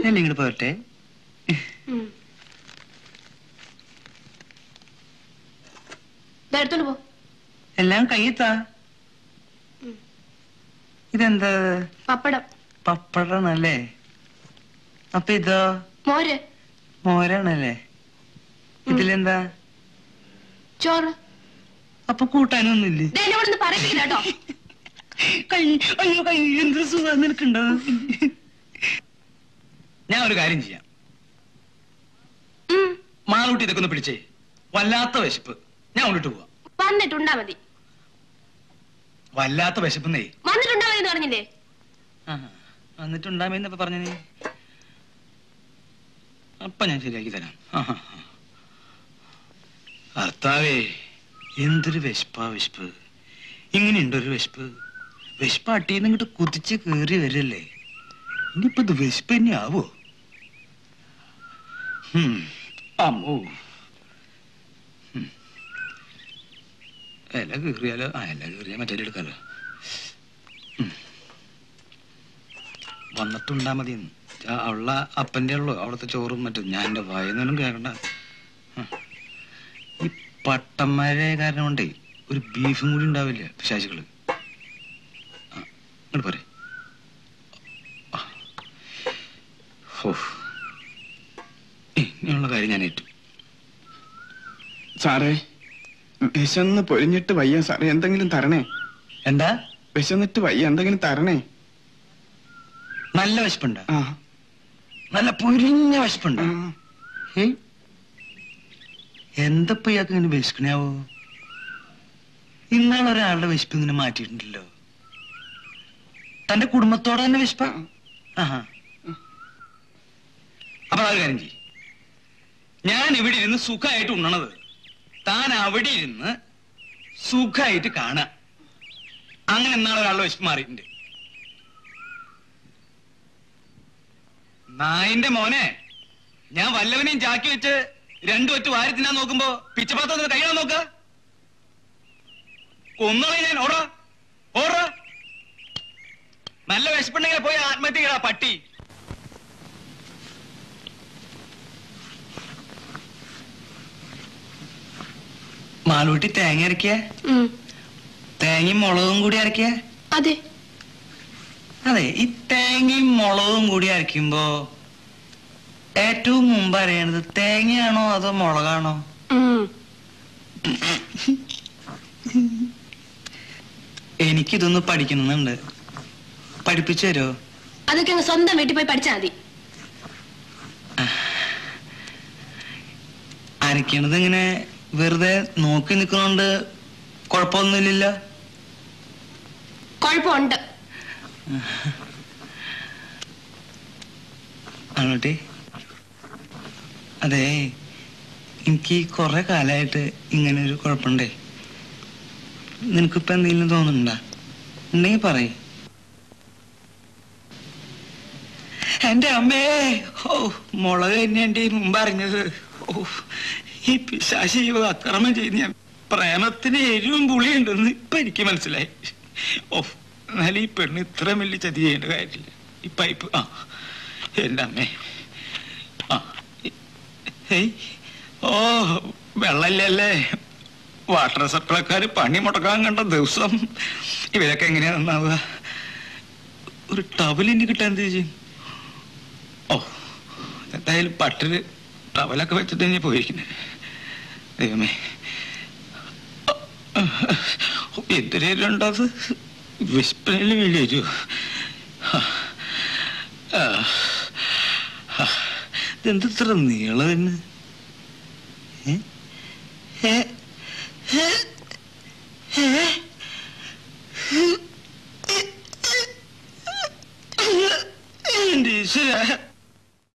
അല്ലേ ഇങ്ങോട്ട് പോരട്ടെ ഉം. ദാ എടുത്തോണ്ട് പോ എല്ലാം കയ്യെത്താ ഉം. ഇതെന്താ പപ്പടം പപ്പടാണല്ലേ അപ്പൊ ഇതോ മോര് മോരാണല്ലേ ഇതിലെന്താ ചോറ് അപ്പൊ കൂട്ടാനൊന്നുമില്ലേ ദേ, എന്നെ ഇവിടെ നിന്ന് പറയിപ്പിക്കില്ല കേട്ടോ കൈ അയ്യോ കൈ എന്ത് സുഖം നിനക്കുണ്ടോ ഞാൻ ഒരു കാര്യം ചെയ്യാം ഉം. മാളൂട്ടി ഇതൊക്കെ ഒന്ന് പിടിച്ചേ വല്ലാത്ത വിശപ്പ് ഞാൻ കൊണ്ടിട്ട് പോവാം വന്നിട്ടുണ്ടാ മതി വല്ലാത്ത വിശപ്പെന്നേ വന്നിട്ടുണ്ടാ മതി എന്ന് പറഞ്ഞില്ലേ വന്നിട്ടുണ്ടാമെന്നപ്പോ പറഞ്ഞ നീ അപ്പൊ ഞാൻ ശരിയാക്കി തരാം ആഹാ. ഭർത്താവേ എന്തൊരു വിശപ്പാ വിശപ്പ് ഇങ്ങനെയുണ്ടൊരു വിശപ്പ് വിശപ്പ് അട്ടിന്ന് ഇങ്ങോട്ട് കുതിച്ച് കേറി വരല്ലേ ഇനിയിപ്പോ ഇത് വിശപ്പ് തന്നെ ആവോ ഹും. അമ്മോ ഹും. ഇല കീറിയാലോ ആ ഇല കീറിയാ മറ്റേ എടുക്കാലോ ഉം. വന്നിട്ടുണ്ടാ മതി ഉള്ള അപ്പന്റെ ഉള്ളു അവിടുത്തെ ചോറും മറ്റും ഞാൻ എന്റെ വായനൊന്നും കേൾക്കണ്ട ഉം. ഈ പട്ടന്മാരെ കാരണം കൊണ്ടേ ഒരു ബീഫും കൂടി ഉണ്ടാവില്ല പിശാചികള് ആ, ഇങ്ങോട്ട് പോരെ ആ. ഹോ. ഇനിയുള്ള കാര്യം ഞാൻ ഏറ്റു സാറേ വിശന്ന് പൊരിഞ്ഞിട്ട് വയ്യ സാറേ എന്തെങ്കിലും തരണേ എന്താ വിശന്നിട്ട് വയ്യ എന്തെങ്കിലും തരണേ നല്ല വിശപ്പുണ്ട ആ നല്ല പൊരിഞ്ഞ വിശപ്പുണ്ട ആ. എന്തപ്പോ ഇയാൾക്ക് ഇങ്ങനെ വിശക്കണാവോ ഇന്നാൾ ഒരാളുടെ വിശപ്പ് ഇങ്ങനെ മാറ്റിയിട്ടുണ്ടല്ലോ തന്റെ കുടുംബത്തോടെ തന്നെ വിശപ്പ ആഹാ അപ്പൊ അത് കാര്യം ചെയ്യ് ഞാൻ ഇവിടെ ഇരുന്ന് സുഖമായിട്ട് ഉണ്ണണത് താൻ അവിടെ ഇരുന്ന് സുഖമായിട്ട് കാണാ അങ്ങനെ ഇന്നാൾ ഒരാളുടെ വിശപ്പ് മാറിയിട്ടുണ്ട് നായിന്റെ മോനെ ഞാൻ വല്ലവനെയും ചാക്കി വെച്ച് രണ്ടു ഒറ്റ വാരി തിന്നാൻ നോക്കുമ്പോ പിച്ചപാത്രം കഴിയാൻ നോക്ക കൊന്നോളെ ഞാൻ ഓടാ ഓടാ നല്ല വിശപ്പുണ്ടെങ്കിൽ പോയി ആത്മഹത്യ ചെയ്യടാ പട്ടി മാലൂട്ടി തേങ്ങ അരക്കിയ ഉം. തേങ്ങയും മുളകും കൂടി അരക്കിയ അതെ അതെ ഈ തേങ്ങയും മുളകും കൂടി അരയ്ക്കുമ്പോ ഏറ്റവും മുമ്പ് അറിയണത് തേങ്ങയാണോ അതോ മുളകാണോ ഉം. എനിക്കിതൊന്ന് പഠിക്കണമെന്നുണ്ട് പഠിപ്പിച്ചു തരോ അതൊക്കെ അങ്ങ് സ്വന്തം വീട്ടിൽ പോയി പഠിച്ചാൽ മതി അരയ്ക്കണത് ഇങ്ങനെ വെറുതെ നോക്കി നിൽക്കണോണ്ട് കുഴപ്പമൊന്നുമില്ലല്ലോ കുഴപ്പമുണ്ട് ആണോട്ടെ അതെ എനിക്ക് കുറെ കാലമായിട്ട് ഇങ്ങനെ ഒരു കുഴപ്പമുണ്ടേ നിനക്കിപ്പോ എന്തെങ്കിലും തോന്നുന്നുണ്ടാ ഉണ്ടെങ്കിൽ പറയ് എന്റെ അമ്മേ ഓ മുളക് തന്നെ എന്റെ മുമ്പ് അറിഞ്ഞത് ഓ ഈ പിശാശി അക്രമം ചെയ്യുന്ന ഞാൻ പ്രേമത്തിന് എരിവും പുളിയുണ്ടെന്ന് ഇപ്പൊ എനിക്ക് മനസ്സിലായി ഓ എന്നാലും ഈ പെണ്ണ് ഇത്ര വലിയ ചതി ചെയ്യേണ്ട കാര്യമില്ല ഈ പൈപ്പ് ആ എന്റെ അമ്മേ ആ ഏയ് ഓ വെള്ളമില്ലല്ലേ വാട്ടർ സപ്ലൈക്കാർ പണി മുടക്കാൻ കണ്ട ദിവസം ഇവരൊക്കെ എങ്ങനെയാ നന്നാവുക ഒരു ടവലിന് കിട്ടാൻ എന്ത് ചെയ്യും ഓ എന്തായാലും പട്ടില് ടവലൊക്കെ വെച്ചിട്ട് തന്നെ പോയിരിക്കുന്നത് ദൈവമേ എന്തിനേലുണ്ടത് വിസ്പനിൽ വേണ്ടി വരുമോ ഇതെന്ത് ഇത്ര നീളം തന്നെ ഏ? ഏ? ഏ? ഏ?